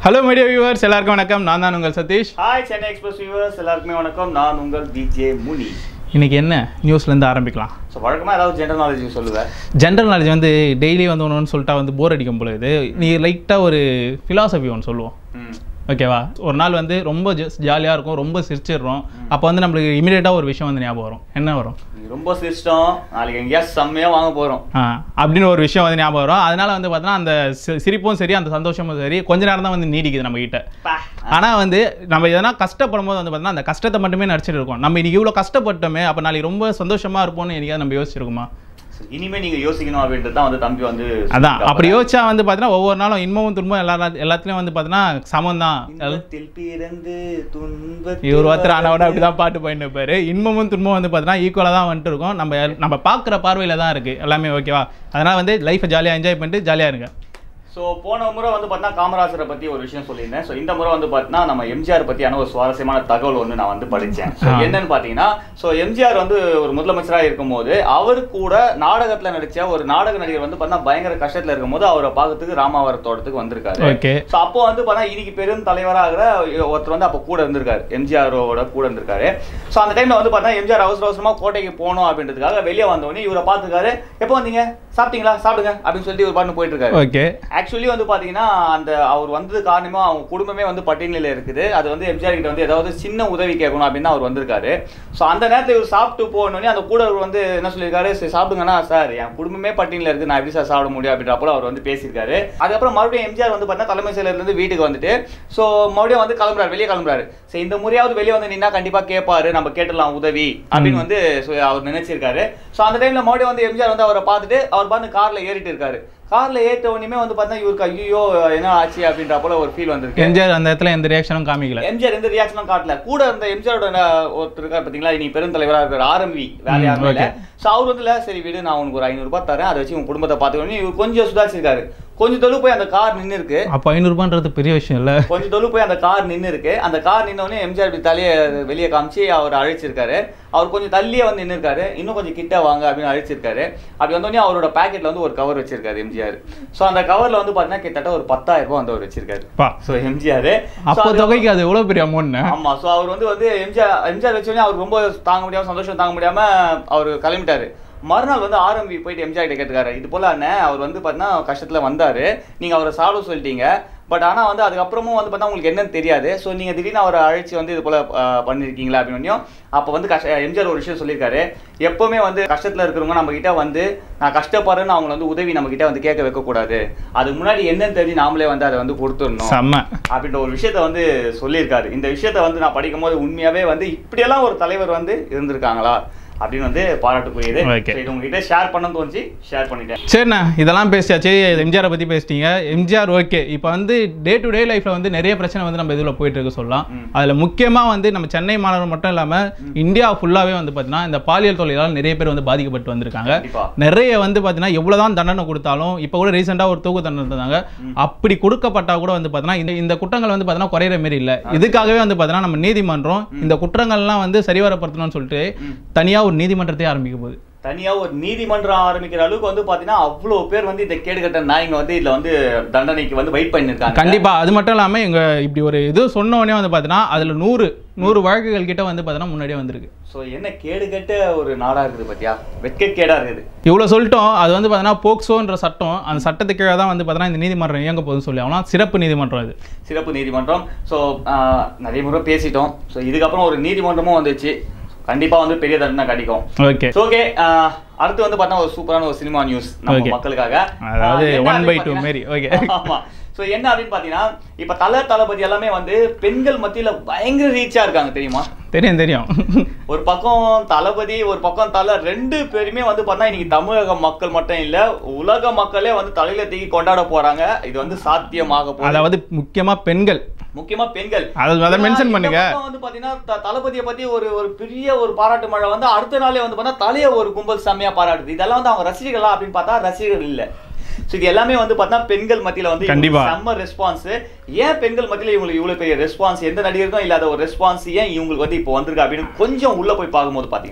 Hello media viewers எல்லாருக்கும் வணக்கம் நான் தான் உங்கள் Satish hi Chennai express viewers எல்லாருக்குமே வணக்கம் நான் உங்கள் விஜே முனி இன்னைக்கு என்ன நியூஸ்லேருந்து ஆரம்பிக்கலாம் ஸோ வழக்கமாக ஏதாவது ஜென்ரல் நாலேஜ் சொல்லுவேன் ஜென்ரல் நாலேஜ் வந்து டெய்லி வந்து ஒன்று ஒன்று சொல்லிட்டா வந்து போர் அடிக்கும் பொழுது நீ லைட்டாக ஒரு ஃபிலாசபி ஒன்று சொல்லுவோம் ம் ஓகேவா ஒரு நாள் வந்து ரொம்ப ஜாலியாக இருக்கும் ரொம்ப சிரிச்சிடுறோம் அப்போ வந்து நம்மளுக்கு இமீடியட்டாக ஒரு விஷயம் வந்து ஞாபகம் வரும் என்ன வரும் நீ ரொம்ப சிஸ்டம் நாளைக்கு எங்கேயா செம்மையாக வாங்க போகிறோம் ஆ அப்படின்னு ஒரு விஷயம் வந்து ஞாபகம் வரும் அதனால வந்து பார்த்தீங்கன்னா அந்த சி- சிரிப்பும் சரி அந்த சந்தோஷமும் சரி கொஞ்ச நேரம் தான் வந்து நீடிக்குது நம்ம கிட்ட ஆனால் வந்து நம்ம எதனா கஷ்டப்படும் போது வந்து பார்த்தீங்கன்னா அந்த கஷ்டத்தை மட்டுமே நடிச்சிட்டு இருக்கோம் நம்ம இன்னைக்கு இவ்வளோ கஷ்டப்பட்டோமே அப்போ நாளைக்கு ரொம்ப சந்தோஷமா இருப்போம்னு என்னைக்காவது நம்ம யோசிச்சிருக்குமா இனிமே நீங்க யோசிக்கணும் அப்படின்றது தான் வந்து தம்பி வந்து அதான் அப்படி யோசிச்சா வந்து பார்த்தீங்கன்னா ஒவ்வொரு நாளும் இன்பமும் துன்பம் எல்லா எல்லாத்துலேயும் வந்து பார்த்தீங்கன்னா சமம் தான் இன்பத்தில் பிறந்து துன்பத்தில் இவர் ஒருத்தர் ஆனவோட அப்படி தான் பாட்டு போயிட்டு இருப்பாரு இன்பமும் துன்பமும் வந்து பார்த்தீங்கன்னா ஈக்குவலாக தான் வந்துட்டு இருக்கும் நம்ம நம்ம பார்க்குற பார்வையில் தான் இருக்குது எல்லாமே ஓகேவா அதனால் வந்து லைஃப்பை ஜாலியாக என்ஜாய் பண்ணிட்டு ஜாலியாக இருங்க ஸோ போன முறை வந்து பார்த்தீங்கன்னா காமராஜரை பற்றி ஒரு விஷயம் சொல்லியிருந்தேன் ஸோ இந்த முறை வந்து பார்த்தீங்கன்னா நம்ம எம்ஜிஆர் பற்றியான ஒரு சுவாரஸ்யமான தகவல் ஒன்று நான் வந்து படித்தேன் ஸோ ஆ. என்னன்னு பார்த்தீங்கன்னா ஸோ எம்ஜிஆர் வந்து ஒரு முதலமைச்சராக இருக்கும்போது அவர் கூட நாடகத்தில் நடித்த ஒரு நாடக நடிகர் வந்து பார்த்தீங்கன்னா பயங்கர கஷ்டத்தில் இருக்கும்போது அவரை பார்க்கறதுக்கு ராமாவரம் தோட்டத்துக்கு வந்திருக்காரு ஓகே ஸோ அப்போ வந்து பார்த்தா இன்னைக்கு பெரும் தலைவராகிற ஒருத்தர் வந்து அப்போ கூட இருந்திருக்காரு எம்ஜிஆரோட கூட இருந்திருக்காரு ஸோ அந்த டைம்ல வந்து பார்த்தா எம்ஜிஆர் அவசர அவசரமா கோட்டைக்கு போகணும் அப்படின்றதுக்காக வெளியே வந்தோடனே இவரை பார்த்துருக்காரு எப்போ வந்தீங்க சாப்பிட்டீங்களா சாப்பிடுங்க அப்படின்னு சொல்லிட்டு இவர் பாட்டு போயிட்டு இருக்காரு ஓகே ஆக்சுவலி வந்து பாத்தீங்கன்னா அந்த அவர் வந்தது காரணமா அவங்க குடும்பமே வந்து பட்டியலில் இருக்குது அது வந்து எம்ஜிஆர் கிட்ட வந்து ஏதாவது சின்ன உதவி கேட்கணும் அப்படின்னு தான் அவர் வந்திருக்காரு ஸோ அந்த நேரத்தில் இவர் சாப்பிட்டு போனோடனே அந்த கூட வந்து என்ன சொல்லியிருக்காரு சரி சாப்பிடுங்கண்ணா சார் என் குடும்பமே பட்டியலில் இருக்கு நான் எப்படி சார் சாப்பிட முடியும் அப்படின்ற போல அவர் வந்து பேசியிருக்காரு அதுக்கப்புறம் மறுபடியும் எம்ஜிஆர் வந்து பார்த்தீங்கன்னா தலைமை செயலர்லேருந்து வீட்டுக்கு வந்துட்டு ஸோ மறுபடியும் வந்து கிளம்புறாரு வெளியே கிளம்புறாரு சரி இந்த முறையாவது வெளியே வந்து நின்னா கண்டிப்பா கேட்பாரு நம்ம கேட்டுடலாம் உதவி அப்படின்னு வந்து so அவர் நினைச்சிருக்காரு ஸோ அந்த டைம்ல மறுபடியும் வந்து எம்ஜிஆர் வந்து அவரை பார்த்துட்டு அவர் பார்த்து கார்ல ஏறிட்டு இருக்காரு கார்ல ஏறிட்ட உடனே வந்து பார்த்தா இவருக்கு ஐயோ என்ன ஆச்சு அப்படின்ற போல ஒரு ஃபீல் வந்திருக்கு எம்ஜிஆர் அந்த இடத்துல எந்த ரியாக்ஷனும் காமிக்கல எம்ஜிஆர் எந்த ரியாக்ஷனும் காட்டல கூட இருந்த எம்ஜிஆரோட ந- ஒருத்தர் இருக்கார் பாத்தீங்களா நீ பெருந்தலைவரா இருக்கிற ஆரம்பி வேலையா ம், okay. ஸோ அவர் வந்து இல்ல சரி விடு நான் உனக்கு ஒரு ஐநூறு ரூபாய் தரேன் அதை வச்சு உன் குடும்பத்தை பார்த்துக்கணும் இவர் கொஞ்சம் சுதாரிச்சிருக்காரு கொஞ்சம் தொழு போய் அந்த கார் நின்று இருக்கு அப்போ ஐநூறுபான்றது பெரிய விஷயம் இல்லை கொஞ்சம் தொழு போய் அந்த கார் நின்று இருக்கு அந்த கார் நின்ன உடனே எம்ஜிஆர் இப்படி தலையை வெளியே காமிச்சு அவர் அழைச்சிருக்காரு அவர் கொஞ்சம் தள்ளியே வந்து நின்று இருக்காரு இன்னும் கொஞ்சம் கிட்ட வாங்க அப்படின்னு அழைச்சிருக்காரு அப்படி வந்தோடனே அவரோட பாக்கெட்ல வந்து ஒரு கவர் வச்சிருக்காரு எம்ஜிஆர் ஸோ அந்த கவர்ல வந்து பாத்தீங்கன்னா கிட்டத்தட்ட ஒரு பத்தாயிரம் ரூபாய் வந்து அவர் வச்சிருக்காரு பா ஸோ எம்ஜிஆர் அப்போ தொகைக்கு அது எவ்வளோ பெரிய அமௌண்ட் ஆமா சோ அவர் வந்து வந்து எம்ஜிஆர் எம்ஜிஆர் வச்சோடனே அவர் ரொம்ப தாங்க முடியாம சந்தோஷம் தாங்க முடியாம அவர் கிளம்பிட்டாரு மறுநாள் வந்து ஆரம்பி போயிட்டு எம்ஜிஆர் கிட்ட கேட்டுக்காரு இது போல அண்ணன் அவர் வந்து பார்த்தீங்கன்னா கஷ்டத்துல வந்தாரு நீங்க அவரை சாப்பிட சொல்லிட்டீங்க பட் ஆனா வந்து அதுக்கப்புறமும் வந்து பார்த்தா உங்களுக்கு என்னன்னு தெரியாது ஸோ நீங்க திடீர்னு அவரை அழைச்சி வந்து இது போல அஹ், பண்ணிருக்கீங்களா அப்படின்னு அப்போ வந்து கஷ்ட எம்ஜிஆர் ஒரு விஷயம் சொல்லியிருக்காரு எப்பவுமே வந்து கஷ்டத்துல இருக்கிறவங்க நம்ம கிட்ட வந்து நான் கஷ்டப்படுறேன்னு அவங்க வந்து உதவி நம்ம கிட்ட வந்து கேட்க வைக்கக்கூடாது அதுக்கு முன்னாடி என்னன்னு தெரிஞ்சு நாமளே வந்து அதை வந்து கொடுத்துடணும் செம்ம அப்படின்ற ஒரு விஷயத்த வந்து சொல்லியிருக்காரு இந்த விஷயத்த வந்து நான் படிக்கும்போது உண்மையாவே வந்து இப்படியெல்லாம் ஒரு தலைவர் வந்து இருந்திருக்காங்களா அப்படின்னு வந்து பாராட்டுக்குரியது Okay. So, இது உங்ககிட்ட ஷேர் பண்ண தோணுச்சு ஷேர் பண்ணிட்டேன் சரிண்ணா இதெல்லாம் பேசியாச்சு எம்ஜிஆரை பற்றி பேசிட்டீங்க எம்ஜிஆர் ஓகே இப்போ வந்து டே டு டே லைஃப்பில் வந்து நிறைய பிரச்சனை வந்து நம்ம இதில் போயிட்டு இருக்கு சொல்லலாம் ம். அதில் முக்கியமாக வந்து நம்ம சென்னை மாநகரம் மட்டும் இல்லாமல் இந்தியா ஃபுல்லாகவே வந்து பார்த்தீங்கன்னா இந்த பாலியல் தொழிலால் நிறைய பேர் வந்து பாதிக்கப்பட்டு வந்திருக்காங்க கண்டிப்பா நிறைய வந்து பார்த்தீங்கன்னா எவ்வளோதான் தண்டனை கொடுத்தாலும் இப்போ கூட ரீசெண்டாக ஒரு தூக்கு தண்டனை தந்தாங்க அப்படி கொடுக்கப்பட்டா கூட வந்து பார்த்தீங்கன்னா இந்த இந்த குற்றங்கள் வந்து பார்த்தீங்கன்னா குறையிற மாரி இல்லை இதுக்காகவே வந்து பார்த்தீங்கன்னா நம்ம நீதிமன்றம் இந்த குற்றங்கள்லாம் வந்து சரிவரப்படுத்தணும்னு சொல்லிட்டு ம். தனியாக ஒரு நீதிமன்றத்தையே ஆரம்பிக்க போகுது தனியா ஒரு நீதிமன்றம் ஆரம்பிக்கிற அளவுக்கு வந்து பாத்தீங்கன்னா அவ்வளவு பேர் வந்து இந்த கேடுகட்ட நாய்ங்க வந்து இதுல வந்து தண்டனைக்கு வந்து வெயிட் பண்ணிருக்காங்க கண்டிப்பா அது மட்டும் இல்லாம எங்க இப்படி ஒரு இது சொன்ன உடனே வந்து பார்த்தீங்கன்னா அதுல நூறு நூறு வழக்குகள் கிட்ட வந்து பார்த்தீங்கன்னா முன்னாடியே வந்திருக்கு சோ என்ன கேடுகட்ட ஒரு நாடா இருக்குது பாத்தியா வெட்கக்கேடா இருக்குது இவ்வளோ சொல்லிட்டோம் அது வந்து பார்த்தீங்கன்னா போக்சோன்ற சட்டம் அந்த சட்டத்துக்கு கீழே தான் வந்து பார்த்தீங்கன்னா இந்த நீதிமன்றம் இயங்க போகுதுன்னு சொல்லி ஆகலாம் சிறப்பு நீதிமன்றம் இது சிறப்பு நீதிமன்றம் ஸோ நிறைய முறை பேசிட்டோம் ஸோ இதுக்கப்புறம் ஒரு நீதிமன்றமும் வந்துச்சு கண்டிப்பா வந்து பெரிய தண்டனை கிடைக்கும் ஓகே ஓகே அடுத்து வந்து பார்த்தா ஒரு சூப்பரான ஒரு சினிமா நியூஸ் நம்ம Okay. மக்களுக்காக அதாவது ஆஹ் என்ன ஒன் பை அப்படின்னு டூ பார்த்தீங்கன்னா- மாரி ஓகே ஆமா ஸோ என்ன அப்படின்னு பார்த்தீங்கன்னா இப்போ தல தளபதி எல்லாமே வந்து பெண்கள் மத்தியில பயங்கர ரீச்சா இருக்காங்க தெரியுமா தெரியும் தெரியும் ஒரு பக்கம் தளபதி ஒரு பக்கம் தலை ரெண்டு பேருமே வந்து பார்த்தா இன்னைக்கு தமிழக மக்கள் மட்டும் இல்ல உலக மக்களே வந்து தலையில தூக்கி கொண்டாட போறாங்க இது வந்து சாத்தியமாக போகுது அதாவது முக்கியமா பெண்கள் முக்கியமா பெண்கள் அதை அதை ஏன்னா, மென்ஷன் இந்த பண்ணுங்க பக்கம் வந்து பாத்தீங்கன்னா த- தளபதியை பத்தி ஒரு ஒரு பெரிய ஒரு பாராட்டு மழை வந்து அடுத்த நாளே வந்து பார்த்தா தலைய ஒரு கும்பல் செம்மையா பாராட்டுது இதெல்லாம் வந்து அவங்க ரசிகர்களா அப்படின்னு பார்த்தா ரசிகர்கள் இல்ல ஸோ இது எல்லாமே வந்து பார்த்தா பெண்கள் மத்தியில வந்து கண்டிப்பா. இவங்களுக்கு செம்ம ரெஸ்பான்ஸ் ஏன் பெண்கள் மத்தியில இவங்களுக்கு இவ்வளவு பெரிய ரெஸ்பான்ஸ் எந்த நடிகருக்கும் இல்லாத ஒரு ரெஸ்பான்ஸ் ஏன் இவங்களுக்கு வந்து இப்போ வந்திருக்கு அப்படின்னு கொஞ்சம் உள்ள போய் பார்க்கும்போது பாத்தீங்கன்னா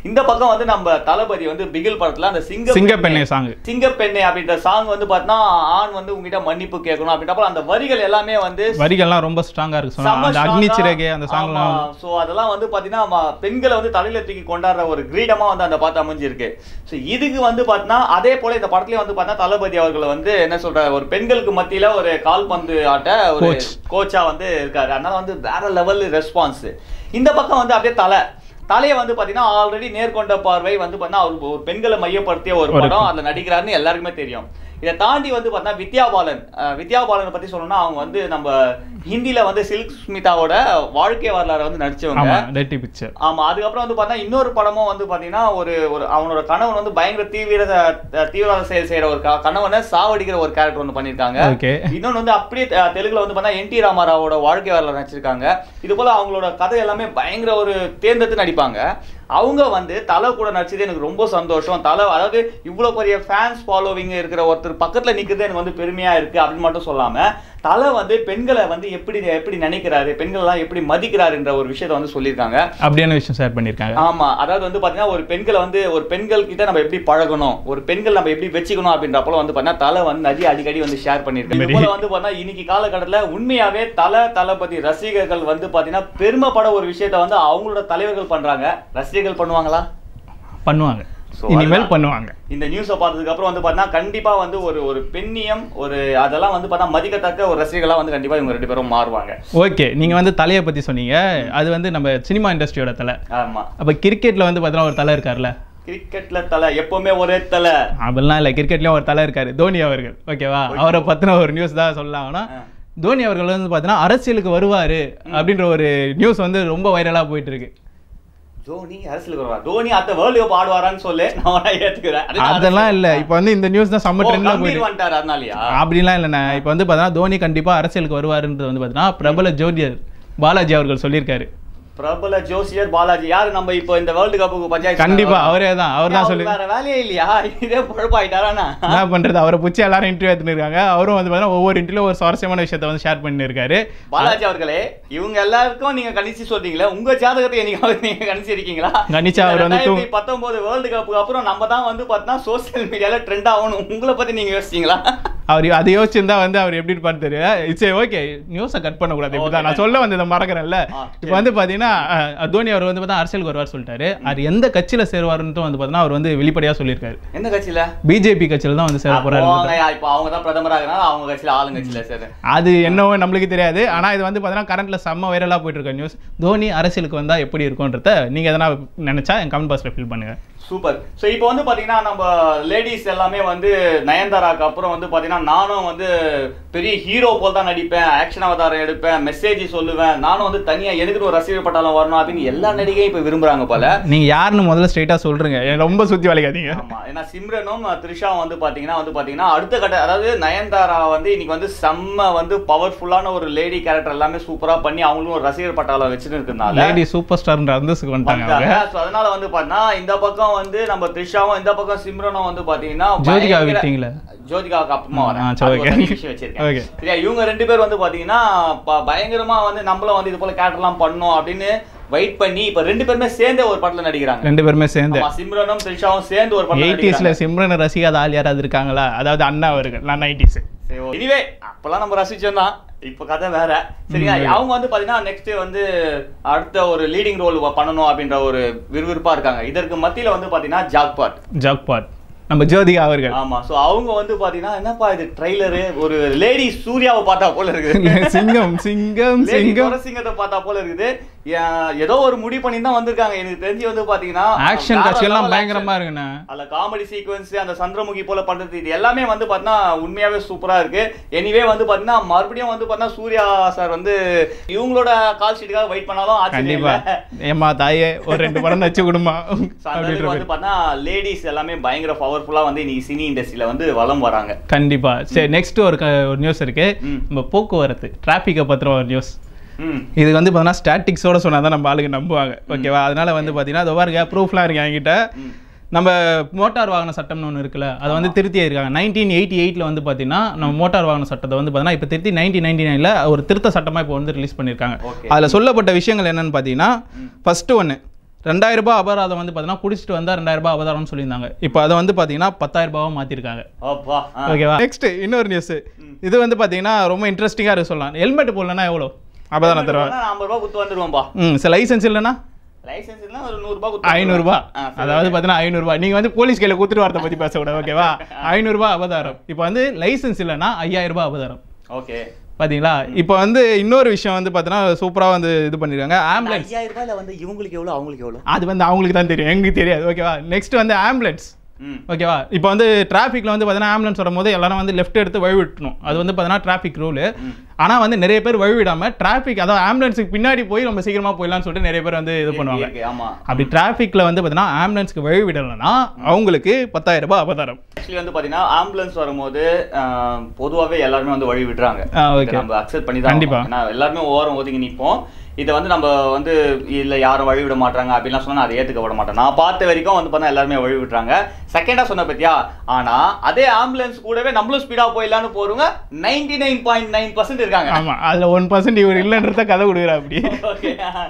இந்த பக்கம் வந்து நம்ம தளபதி வந்து பிகில் படத்துல அந்த சிங்க சிங்கப்பெண்ணை சாங் சிங்கப்பெண்ணை அப்படின்ற சாங் வந்து பார்த்தா ஆண் வந்து உங்ககிட்ட மன்னிப்பு கேட்கணும் அப்படின்றப்ப அந்த வரிகள் எல்லாமே வந்து வரிகள்லாம் ரொம்ப ஸ்ட்ராங்கா இருக்கு சொன்னா செம்ம அந்த strong-ஆ- அக்னி சிறகு அந்த சாங்லாம் ஆமா. So அதெல்லாம் வந்து பாத்தீங்கன்னா ம- பெண்களை வந்து தலையில தூக்கி கொண்டாடுற ஒரு கிரீடமா வந்து அந்த பாட்டு அமைஞ்சிருக்கு ஸோ இதுக்கு வந்து பாத்தீங்கன்னா அதே போல இந்த படத்துலயும் வந்து பார்த்தா தளபதி அவர்கள் வந்து என்ன சொல்ற ஒரு பெண்களுக்கு மத்தியில ஒரு கால்பந்து ஆட்ட ஒரு Coach. கோச்சா வந்து இருக்காரு அதனால வந்து வேற லெவல் ரெஸ்பான்ஸ் இந்த பக்கம் வந்து அப்படியே தலை தலையை வந்து பாத்தீங்கன்னா ஆல்ரெடி நேர்கொண்ட பார்வை வந்து பார்த்தீங்கன்னா அவர் ஒரு பெண்களை மையப்படுத்திய ஒரு ஒரு படம் அதுல நடிக்கிறாருன்னு எல்லாருக்குமே தெரியும் இதை தாண்டி வந்து பார்த்தீங்கன்னா வித்யா பாலன் அஹ் வித்யா பாலனை பத்தி சொல்லணும்னா அவங்க வந்து நம்ம ஹிந்தில வந்து சில்க் ஸ்மிதாவோட வாழ்க்கை வரலாறு வந்து நடிச்சவங்க ஆமா டெட்டி பிக்சர் ஆமா அதுக்கப்புறம் வந்து பார்த்தா இன்னொரு படமும் வந்து பாத்தீங்கன்னா ஒரு ஒரு அவனோட கணவன் வந்து பயங்கர தீவிர அஹ் தீவிரவாத செயல் செய்யற ஒரு க- கணவனை சாவடிக்கிற ஒரு கேரக்டர் வந்து பண்ணிருக்காங்க ஓகே இன்னொன்னு வந்து அப்படியே தெ- தெலுங்குல வந்து பார்த்தா என் டி ராமாராவோட வாழ்க்கை வரலாறு நடிச்சிருக்காங்க இது போல அவங்களோட கதை எல்லாமே பயங்கர ஒரு தேர்ந்தெடுத்து நடிப்பாங்க அவங்க வந்து தலை கூட நடிச்சது எனக்கு ரொம்ப சந்தோஷம் தலை அதாவது இவ்வளோ பெரிய ஃபேன்ஸ் ஃபாலோவிங் இருக்கிற ஒருத்தர் பக்கத்துல நிக்கிறது எனக்கு வந்து பெருமையா இருக்கு அப்படின்னு மட்டும் சொல்லாம தலை வந்து பெண்களை வந்து எப்படி எப்படி நினைக்கிறாரு பெண்கள் எல்லாம் எப்படி மதிக்கிறாருன்ற ஒரு விஷயத்த வந்து சொல்லியிருக்காங்க அப்படியான விஷயம் ஷேர் பண்ணிருக்காங்க ஆமா அதாவது வந்து பாத்தீங்கன்னா ஒரு பெண்களை வந்து ஒரு பெண்கள் கிட்ட நம்ம எப்படி பழகணும் ஒரு பெண்கள் நம்ம எப்படி வச்சுக்கணும் அப்படின்றப்பல வந்து பாத்தீங்கன்னா தலை வந்து நிறைய அடிக்கடி வந்து ஷேர் பண்ணிருக்கேன் இது போல வந்து பாத்தீங்கன்னா இன்னைக்கு காலகட்டத்துல உண்மையாவே தலை தளபதி ரசிகர்கள் வந்து பாத்தீங்கன்னா பெருமைப்பட ஒரு விஷயத்த வந்து அவங்களோட தலைவர்கள் பண்றாங்க ரசிகர்கள் பண்ணுவாங்களா பண்ணுவாங்க So, இனிமேல் அதுதான். பண்ணுவாங்க இந்த நியூஸை பார்த்ததுக்கு அப்புறம் வந்து பார்த்தீங்கன்னா கண்டிப்பா வந்து ஒரு ஒரு பெண்ணியம் ஒரு அதெல்லாம் வந்து பார்த்தா மதிக்கத்தக்க ஒரு ரசிகர்களா வந்து கண்டிப்பா இவங்க ரெண்டு பேரும் மாறுவாங்க ஓகே நீங்க வந்து தலையை பத்தி சொன்னீங்க அது வந்து நம்ம சினிமா இண்டஸ்ட்ரியோட தலை ஆமா அப்ப கிரிக்கெட்ல வந்து பார்த்தீங்கன்னா ஒரு தலை இருக்கார்ல கிரிக்கெட்ல தலை எப்பவுமே ஒரே தலை அப்படிலாம் இல்லை கிரிக்கெட்லயும் ஒரு தலை இருக்காரு தோனி அவர்கள் ஓகேவா அவரை பத்தின ஒரு நியூஸ் தான் சொல்லலாம்னா ஆ. தோனி அவர்கள் வந்து பார்த்தீங்கன்னா அரசியலுக்கு வருவாரு அப்படின்ற ஒரு நியூஸ் வந்து ரொம்ப வைரலா போயிட்டு இருக்கு தோனி அரசியலுக்கு வருவா தோனி அத்த வேர்ல்டு கப் ஆடுவாரான்னு சொல்லு நான் வேணா ஏத்துக்கிறேன் அது நான் அதெல்லாம் இல்ல அரசியல். இப்போ வந்து இந்த நியூஸ் தான் செம்ம ஓ, ட்ரெண்ட்ல கம்பீர் போயிட்டு வந்துட்டாரு அதனாலயா அப்படிலாம் இல்லைண்ணே இப்போ வந்து பார்த்தீங்கன்னா தோனி கண்டிப்பா அரசியலுக்கு வருவாருன்றது வந்து பார்த்தீங்கன்னா பிரபல ஜோதியர் பாலாஜி அவர்கள் சொல்லியிருக்காரு பிரபல ஜோசியர் பாலாஜி யாரு நம்ம இப்போ இந்த வேர்ல்டு கப்புக்கு பஞ்சாயத்து கண்டிப்பா அவரே தான் அவர் தான் அவருக்கு சொல்லி வேற வேலையே இல்லையா இதே பொழப்பாயிட்டாரானா என்ன பண்றது அவரை பிடிச்சி எல்லாரும் இன்டர்வியூ எடுத்துன்னு இருக்காங்க அவரும் வந்து பார்த்தீங்கன்னா ஒவ்வொரு இன்டர்வியூ ஒரு சுவாரஸ்யமான விஷயத்தை வந்து ஷேர் பண்ணியிருக்காரு பாலாஜி அவர்களே இவங்க எல்லாருக்கும் நீங்க கணிச்சு சொல்றீங்களே உங்க ஜாதகத்தை என்னைக்காவது நீங்க கணிச்சிருக்கீங்களா கணிச்சு அவர் வந்து தூ- பத்தொன்பது வேர்ல்டு கப்புக்கு அப்புறம் நம்ம தான் வந்து பார்த்தா சோசியல் மீடியால ட்ரெண்ட் ஆகணும் உங்களை பத்தி நீங்க யோசிச்சீங்களா அவர் அதை யோசிச்சிருந்தா வந்து அவர் எப்படி பார்த்தாரு இட்ஸ் ஓகே நியூஸை கட் பண்ணக்கூடாது இப்படி தான் நான் சொல்ல வந்ததை மறக்கிறேன்ல ஆ, இப்போ வந்து பார்த்தீங்கன்னா அஹ், தோனி அவர் வந்து பார்த்தா அரசியலுக்கு வருவார் சொல்லிட்டாரு அது எந்த கட்சியில் சேருவாருன்னு வந்து பார்த்தீங்கன்னா அவர் வந்து வெளிப்படையாக சொல்லியிருக்காரு எந்த கட்சியில பிஜேபி கட்சியில் தான் வந்து சேர போறாரு போங்கய்யா, இப்ப அவங்க தான் பிரதமரா இருக்காங்க அவங்க கட்சியில ஆளுங்கட்சியில சரி அது என்னவோ நம்மளுக்கு தெரியாது ஆனா இது வந்து பார்த்தீங்கன்னா கரண்ட்ல செம்ம வைரலாக போயிட்டு இருக்க நியூஸ் தோனி அரசியலுக்கு வந்தா எப்படி இருக்கும்ன்றத நீங்க எதனா நினைச்சா என் கமெண்ட் பாக்ஸ்ல ஃபில் பண்ணுங்க சூப்பர் ஸோ இப்போ வந்து பார்த்தீங்கன்னா நம்ம லேடிஸ் எல்லாமே வந்து நயன்தாராக்கு அப்புறம் வந்து பார்த்தீங்கன்னா நானும் வந்து பெரிய ஹீரோ போல் தான் நடிப்பேன் ஆக்ஷன் அவதாரம் எடுப்பேன் மெசேஜ் சொல்லுவேன் நானும் வந்து தனியாக எனக்கு ஒரு ரசிகர் பட்டாளம் வரணும் அப்படின்னு எல்லா நடிகையும் இப்போ விரும்புறாங்க போல நீங்க யாருன்னு முதல்ல ஸ்ட்ரைட்டா சொல்றீங்க எனக்கு ரொம்ப சுத்தி வளைக்காதீங்க ஆமா ஏன்னா சிம்ரனும் த்ரிஷாவும் வந்து பாத்தீங்கன்னா வந்து பாத்தீங்கன்னா அடுத்த கட்ட அதாவது நயன்தாரா வந்து இன்னைக்கு வந்து செம்ம வந்து பவர்ஃபுல்லான ஒரு லேடி கேரக்டர் எல்லாமே சூப்பரா பண்ணி அவங்களும் ஒரு ரசிகர் பட்டாளம் வச்சுட்டு இருக்கனால லேடி சூப்பர் ஸ்டார்ன்ற அந்தஸ்துக்கு வந்துட்டாங்க அவங்க வந்தாங்க. So, அதனால வந்து பாத்தீங்கன்னா இந்த பக்கம் வந்து நம்ம த்ரிஷாவும் இந்த பக்கம் சிம்ரனும் வந்து பாத்தீங்கன்னா ஜோதிகா பயங்கர- விட்டீங்களா ஜோதிகாவுக்கு அப்புறமா ஆ, வரேன் சரி, அது ஒரு okay. தனி விஷயம் வச்சிருக்கேன் Okay. சரியா இவங்க ரெண்டு பேர் வந்து பாத்தீங்கன்னா ப- பயங்கரமா வந்து நம்மளும் வந்து இது போல கேரக்டர்லாம் பண்ணோம் அப்படின்னு வெயிட் பண்ணி இப்ப ரெண்டு பேருமே சேர்ந்தே ஒரு படத்துல நடிக்கிறாங்க ரெண்டு பேருமே சேர்ந்து ஆமா, சிம்ரனும் த்ரிஷாவும் சேர்ந்து ஒரு படத்துல எயிட்டிஸ்ல நடிக்கிறாங்க சிம்ரன் ரசிகாத ஆள் யாராவது இருக்காங்களா அதாவது அண்ணா அவர்கள் நான் நைன்டிஸ் எனிவே அப்பெல்லாம் நம்ம ரசிச்சோம் தான் இப்ப கதை வேற சரியா ம். அவங்க வந்து பாத்தீங்கன்னா நெக்ஸ்ட் வந்து அடுத்த ஒரு லீடிங் ரோல் பண்ணணும் அப்படின்ற ஒரு விறுவிறுப்பா இருக்காங்க இதற்கு மத்தியில வந்து பாத்தீங்கன்னா ஜாக்பாட் ஜாக்பாட் நம்ம ஜோதிகா அவர்கள் ஆமா சோ அவங்க வந்து பாத்தீங்கன்னா என்னப்பா இது ட்ரைலரு ஒரு லேடி சூர்யாவை பார்த்தா போல இருக்குது சிங்கம் சிங்கம் லேடி சிங்கம் துரசிங்கத்தை பார்த்தா போல இருக்குது ஏன், ஏதோ ஒரு முடிவு பண்ணி தான் வந்திருக்காங்க எனக்கு தெரிஞ்சு வந்து பாத்தீங்கன்னா ஆக்ஷன் வேற காட்சி எல்லாம் level பயங்கரமா action. இருக்குண்ணா அதுல காமெடி சீக்வன்ஸ் அந்த சந்திரமுகி போல பண்றது இது எல்லாமே வந்து பாத்தீங்கன்னா உண்மையாவே சூப்பரா இருக்கு எனிவே வந்து பாத்தீங்கன்னா மறுபடியும் வந்து பாத்தீங்கன்னா சூர்யா சார் வந்து இவங்களோட கால் ஷீட்டுக்காக வெயிட் பண்ணாலும் ஆச்சரியம் கண்டிப்பா இல்ல. ஏமா தாயே ஒரு ரெண்டு படம் நச்சு கொடுமா So, அந்த அப்படின்ற அளவுக்கு மாதிரி. வந்து பாத்தீங்கன்னா லேடிஸ் எல்லாமே பயங்கர பவர்ஃபுல்லா வந்து இன்னைக்கு சினி இண்டஸ்ட்ரியில வந்து வலம் வராங்க கண்டிப்பா சரி நெக்ஸ்ட் ஒரு க- ஒரு நியூஸ் இருக்கு ம். நம்ம போக்குவரத்து டிராஃபிக்கை பத்திரம் ஒரு நியூஸ் ம் இது வந்து பார்த்தீங்கன்னா ஸ்டாட்டிக்ஸோட சொன்னா தான் நம்ம ஆளுங்க நம்புவாங்க ஓகேவா அதனால வந்து பார்த்தீங்கன்னா இதோ பாருங்க ப்ரூஃப்லாம் இருக்கு என்கிட்ட ம். நம்ம மோட்டார் வாகன சட்டம்னு ஒன்று இருக்குல்ல அதை வந்து திருத்தி இருக்காங்க நைன்டீன் எயிட்டி எயிட்டில் வந்து பார்த்தீங்கன்னா நம்ம மோட்டார் வாகன சட்டத்தை வந்து பார்த்தீங்கன்னா இப்போ திருத்தி நைன்டீன் நைன்டி நைனில் ஒரு திருத்த சட்டமாக இப்போ வந்து ரிலீஸ் பண்ணியிருக்காங்க Okay. அதில் சொல்லப்பட்ட விஷயங்கள் என்னன்னு பார்த்தீங்கன்னா ஃபஸ்ட்டு ஒன்று ரெண்டாயிரம் ரூபாய் அபராதம் வந்து பார்த்தீங்கன்னா குடிச்சிட்டு வந்தால் ரெண்டாயிரம் ரூபாய் அபராதம்னு சொல்லியிருந்தாங்க இப்போ அதை வந்து பார்த்தீங்கன்னா பத்தாயிரம் ரூபாவாக மாற்றிருக்காங்க அப்பா ஆ. ஓகேவா நெக்ஸ்ட் இன்னொரு நியூஸ் இது வந்து பார்த்தீங்கன்னா ரொம்ப இன்ட்ரெஸ்டிங்காக இருக்கு சொல்லலாம் ஹெல்மெட் போடலன்னா எவ்வளோ அபராதம் தருவாங்க நான் ஐம்பது ரூபா குத்து வந்துருவோம்பா ம் சார் லைசன்ஸ் இல்லைன்னா லைசன்ஸ் இல்ல ஒரு நூறு ரூபாய் குத்து ஐநூறுரூபா ஆ, சரி. அதாவது பார்த்தீங்கன்னா ஐநூறுரூபா நீங்கள் வந்து போலீஸ் கையில் கொடுத்துட்டு வரதை பற்றி பேசக்கூடாது ஓகேவா ஐநூறுரூபா அபதாரம் இப்போ வந்து லைசன்ஸ் இல்லைன்னா ஐயாயிரம் ரூபாய் அபதாரம் ஓகே பாத்தீங்களா இப்போ வந்து இன்னொரு விஷயம் வந்து பார்த்தீங்கன்னா சூப்பராக வந்து இது பண்ணியிருக்காங்க ஆம்புலன்ஸ் ஐயாயிரம் ரூபாயில வந்து இவங்களுக்கு எவ்வளவு அவங்களுக்கு எவ்வளவு அது வந்து அவங்களுக்கு தான் தெரியும் எங்களுக்கு தெரியாது ஓகேவா நெக்ஸ்ட் வந்து ஆம்புலன்ஸ் ம் ஓகேவா இப்போ வந்து டிராஃபிக்கில் வந்து பார்த்தீங்கன்னா ஆம்புலன்ஸ் வரும்போது எல்லாரும் வந்து லெஃப்ட் எடுத்து வழி விட்டணும் அது வந்து பார்த்தீங்கன்னா டிராஃபிக் ரூலு ஆனால் வந்து நிறைய பேர் வழி விடாம டிராஃபிக் அதாவது ஆம்புலன்ஸுக்கு பின்னாடி போய் நம்ம சீக்கிரமா போயிடலாம்னு சொல்லிட்டு நிறைய பேர் வந்து இது பண்ணுவாங்க இருக்கு, ஆமா அப்படி டிராஃபிக்கில் வந்து பார்த்தீங்கன்னா ஆம்புலன்ஸ்க்கு வழி விடலைன்னா அவங்களுக்கு பத்தாயிரம் ரூபாய் அபதாரம் ஆக்சுவலி வந்து பாத்தீங்கன்னா ஆம்புலன்ஸ் வரும்போது ஆஹ், பொதுவாவே எல்லாருமே வந்து வழி விடுறாங்க ஆ, இதை okay. நம்ம அக்செப்ட் பண்ணி தான் கண்டிப்பா. ஆகணும். ஏன்னா எல்லாருமே ஓரம் ஒதுங்கி நிப்போம் இதை வந்து நம்ம வந்து இல்ல யாரும் வழி விட மாட்டாங்க அப்படின்லாம் சொன்னா நான் அதை ஏத்துக்க விட மாட்டேன் நான் பார்த்த வரைக்கும் வந்து பார்த்தா எல்லாருமே வழி விடுறாங்க செகண்டா சொன்ன பத்தியா ஆனா அதே ஆம்புலன்ஸ் கூடவே நம்மளும் ஸ்பீடா போயிடலாம்னு போறவங்க ninety nine point nine percent இருக்காங்க ஆமா அதுல ஒன் பர்சன்ட் இவர் இல்லைன்றத கதை கொடுக்குறா அப்படி ஓகே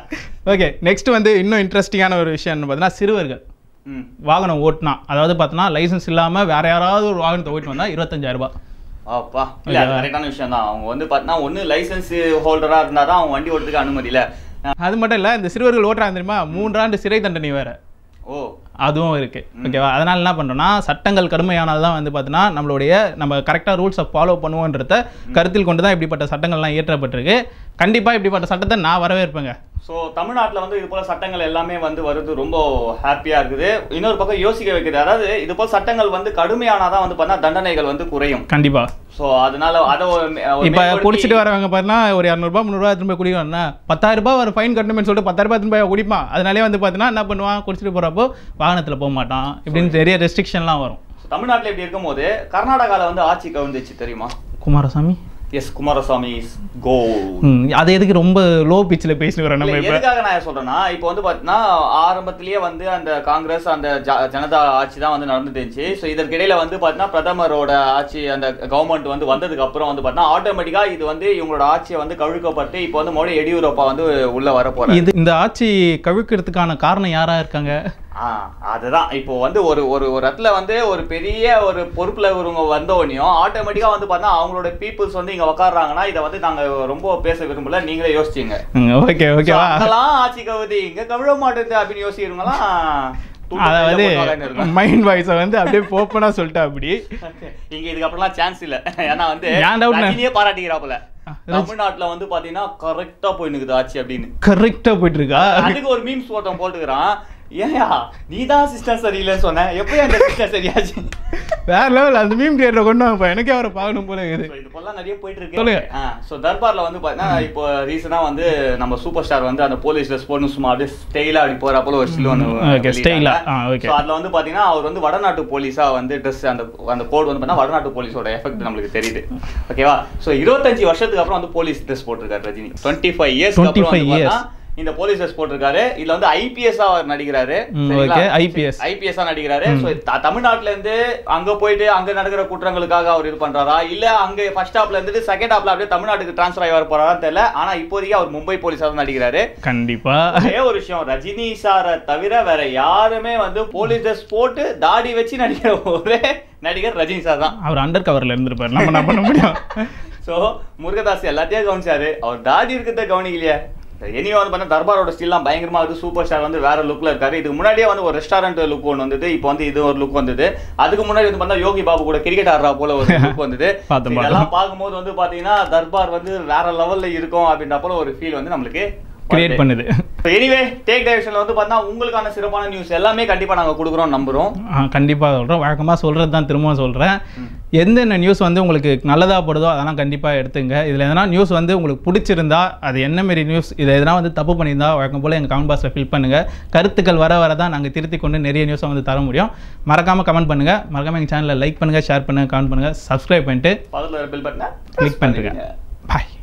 ஓகே நெக்ஸ்ட் வந்து இன்னும் இன்ட்ரெஸ்டிங்கான ஒரு விஷயம் பார்த்தீங்கன்னா சிறுவர்கள் ம் வாகனம் ஓட்டினா அதாவது பார்த்தோன்னா லைசன்ஸ் இல்லாமல் வேற யாராவது ஒரு வாகனத்தை ஓட்டி வந்தால் இருபத்தஞ்சாயிரம் ரூபாய் அப்பா இல்ல அது கரெக்டான விஷயம் தான் அவங்க வந்து பார்த்தீங்கன்னா ஒன்னு லைசன்ஸ் ஹோல்டரா இருந்தா தான் அவங்க வண்டி ஓட்டுறதுக்கு அனுமதி இல்ல அது மட்டும் இல்லை இந்த சிறுவர்கள் ஓட்டுறாங்க தெரியுமா மூன்றாண்டு சிறை தண்டனை வேற ஓ அதுவும் இருக்கு ஓகேவா அதனால என்ன பண்றோம்னா சட்டங்கள் கடுமையானது தான் வந்து பார்த்தீங்கன்னா நம்மளுடைய நம்ம கரெக்டாக ரூல்ஸை ஃபாலோ பண்ணுவோன்றத கருத்தில் கொண்டு தான் இப்படிப்பட்ட சட்டங்கள்லாம் இயற்றப்பட்டிருக்கு கண்டிப்பா இப்படிப்பட்ட சட்டத்தை நான் வரவேற்பேங்க ஸோ தமிழ்நாட்டில் வந்து இது போல சட்டங்கள் எல்லாமே வந்து வருது ரொம்ப ஹாப்பியா இருக்குது இன்னொரு பக்கம் யோசிக்க வைக்குது அதாவது இது போல சட்டங்கள் வந்து கடுமையானாதான் வந்து பார்த்தா தண்டனைகள் வந்து குறையும் கண்டிப்பா ஸோ அதனால அதை ஒரு மே- ஒரு இப்போ மேம்படுத்தி- குடிச்சிட்டு வரவங்க பார்த்தீங்கன்னா ஒரு இரநூறுபா முந்நூறுபா திரும்ப குடிக்கணும்னா பத்தாயிரம் ரூபாய் ஒரு ஃபைன் கட்டணும்னு சொல்லிட்டு பத்தாயிரம் ரூபாய் திரும்ப குடிப்பான் அதனாலே வந்து பார்த்தீங்கன்னா என்ன பண்ணுவான் குடிச்சிட்டு போகிறப்போ வாகனத்தில் போக மாட்டான் இப்படின்னு நிறைய ரெஸ்ட்ரிக்ஷன்லாம் வரும் So, தமிழ்நாட்டுல இப்படி இருக்கும்போது கர்நாடகால வந்து ஆட்சி கவிழ்ந்துச்சு தெரியுமா குமாரசாமி எஸ் குமாரசாமி கோ ம் அது எதுக்கு ரொம்ப லோ பிச்சில் பேசிட்டு வரோம் நம்ம இல்ல, இப்போ எதுக்காக நான் சொல்றேன்னா இப்போ வந்து பாத்தீங்கன்னா ஆரம்பத்திலேயே வந்து அந்த காங்கிரஸ் அந்த ஜ- ஜனதா ஆட்சி தான் வந்து நடந்துட்டு இருந்துச்சு ஸோ இதற்கிடையில வந்து பாத்தீங்கன்னா பிரதமரோட ஆட்சி அந்த கவர்மெண்ட் வந்து வந்ததுக்கு அப்புறம் வந்து பாத்தீங்கன்னா ஆட்டோமேட்டிக்கா இது வந்து இவங்களோட ஆட்சியை வந்து கவிழ்க்கப்பட்டு இப்போ வந்து மோடி எடியூரப்பா வந்து உள்ள வர போறாரு இது இந்த ஆட்சி கவிழ்க்கிறதுக்கான காரணம் யாரா இருக்காங்க ஆ அதுதான் இப்போ வந்து ஒரு ஒரு ஒரு இடத்துல வந்து ஒரு பெரிய ஒரு பொறுப்புல இவங்க வந்தோடனையும் ஆட்டோமேட்டிக்கா வந்து பார்த்தா அவங்களோட பீப்புள்ஸ் வந்து இங்க உட்காடுறாங்கன்னா இதை வந்து நாங்க ரொம்ப பேச விரும்பல நீங்களே யோசிச்சீங்க ஓகே So, ஓகேவா அங்கெல்லாம் ஆட்சி கவுதி இங்க கவிழ மாட்டேது அப்படின்னு யோசிக்கிறவங்களாம் தூக்கத்துல அதாவது போட்டு உக்காந்துட்டு இருக்காங்க. மைண்ட் வாய்ஸை வந்து அப்படியே ஓப்பனா சொல்லிட்டா அப்படி இங்க இதுக்கப்புறம்லாம் சான்ஸ் இல்ல ஏன்னா வந்து ஏன் doubt ண்ணே? ரஜினியே பாராட்டிக்கிறாப்புல ஆ, தமிழ்நாட்டுல வந்து பாத்தீங்கன்னா கரெக்டா போய் நிக்குது ஆட்சி அப்படின்னு கரெக்டா போயிட்டு இருக்கா அதுக்கு ஒரு மீம்ஸ் ஒருத்தன் போட்டுக்கிறான் ஏயா நீ தான் சிஸ்டம் சரியில்லைன்னு சொன்ன எப்போ அந்த சிஸ்டம் சரியாச்சு வேற லெவல் அந்த மீம் கிரியேட்டர் கொண்டு வாங்க எனக்கே அவரை பார்க்கணும் போல இருக்குது So, இது போலாம் நிறைய போயிட்டு சொல்லுங்க. இருக்கு ஸோ தர்பார்ல வந்து பார்த்தீங்கன்னா இப்போ ரீசெண்டா வந்து நம்ம சூப்பர் ஸ்டார் வந்து அந்த போலீஸ் ட்ரெஸ் போட்டு சும்மா அப்படியே ஸ்டைலா அப்படி போறப்போ ஒரு ஸ்டில் ஒன்று Okay, style ஆ, ஆ, okay. ஸோ அதுல வந்து பாத்தீங்கன்னா அவர் வந்து வடநாட்டு போலீஸா வந்து ட்ரெஸ் அந்த அந்த கோட் வந்து பார்த்தா வடநாட்டு போலீஸோட எஃபெக்ட் நம்மளுக்கு தெரியுது ஓகேவா ஸோ இருபத்தஞ்சு வருஷத்துக்கு அப்புறம் வந்து போலீஸ் ட்ரெஸ் போட்டிருக்காரு Rajini twenty five years 25 years. இந்த போலீஸ் ட்ரெஸ் போட்டிருக்காரு இதுல வந்து ஐபிஎஸ் அவர் நடிக்கிறாரு ம், சரிங்களா? okay, IPS. ஐபிஎஸ் நடிக்கிறாரு ஸோ தமிழ்நாட்டுல இருந்து அங்க போயிட்டு அங்க நடக்கிற குற்றங்களுக்காக அவர் இது பண்றாரா இல்ல அங்க ஃபர்ஸ்ட் ஹாப்ல இருந்துட்டு செகண்ட் ஹாப்ல அப்படியே தமிழ்நாட்டுக்கு ட்ரான்ஸ்ஃபர் ஆகி வர போறாரா தெரியல ஆனா இப்போதைக்கு அவர் மும்பை போலீஸா தான் நடிக்கிறாரு கண்டிப்பா ஒரே ஒரு விஷயம் ரஜினி சாரை தவிர வேற யாருமே வந்து போலீஸ் ட்ரெஸ் போட்டு தாடி வச்சு நடிக்கிற ஒரே நடிகர் ரஜினி சார் தான் அவர் அண்டர் கவர்ல இருந்திருப்பாரு நம்ம என்ன பண்ண முடியும் ஸோ முருகதாஸ் எல்லாத்தையும் கவனிச்சாரு அவர் தாடி இருக்கிறத கவனிக்கலையே எனிவே வந்து பார்த்தா தர்பாரோட ஸ்டில்லாம் பயங்கரமா வந்து சூப்பர் ஸ்டார் வந்து வேற லுக்ல இருக்காரு இதுக்கு முன்னாடியே வந்து ஒரு ரெஸ்டாரண்ட் லுக் ஒன்று வந்தது இப்போ வந்து இது ஒரு லுக் வந்தது அதுக்கு முன்னாடி வந்து பார்த்தா யோகி பாபு கூட கிரிக்கெட் ஆடுறா போல ஒரு லுக் வந்தது பார்த்தோம், இதெல்லாம் பார்க்கும்போது வந்து பாத்தீங்கன்னா தர்பார் வந்து வேற லெவல்ல இருக்கும் அப்படின்ற போல ஒரு ஃபீல் வந்து நம்மளுக்கு கிரியேட் பண்ணுது எனிவே டேக் டைரக்ஷன்ல வந்து பார்த்தா உங்களுக்கான சிறப்பான நியூஸ் எல்லாமே கண்டிப்பா நாங்க கொடுக்குறோம் நம்புறோம் ஆ, கண்டிப்பா சொல்றேன் வழக்கமா சொல்றது தான் திரும்பவும் சொல்றேன் எந்தெந்த நியூஸ் வந்து உங்களுக்கு நல்லதா படுதோ அதெல்லாம் கண்டிப்பா எடுத்துங்க இதுல எதனா நியூஸ் வந்து உங்களுக்கு பிடிச்சிருந்தா அது என்ன மாரி நியூஸ் இது எதனா வந்து தப்பு பண்ணியிருந்தா வழக்கம் போல எங்க கமெண்ட் பாக்ஸ்ல ஃபில் பண்ணுங்க கருத்துக்கள் வர வர தான் நாங்க திருத்தி கொண்டு நிறைய நியூஸை வந்து தர முடியும் மறக்காம கமெண்ட் பண்ணுங்க மறக்காம எங்க சேனலை லைக் பண்ணுங்க ஷேர் பண்ணுங்க கமெண்ட் பண்ணுங்க சப்ஸ்கிரைப் பண்ணிட்டு பக்கத்துல பில் பட்டனை கிளிக் பண்ணுங்க பாய்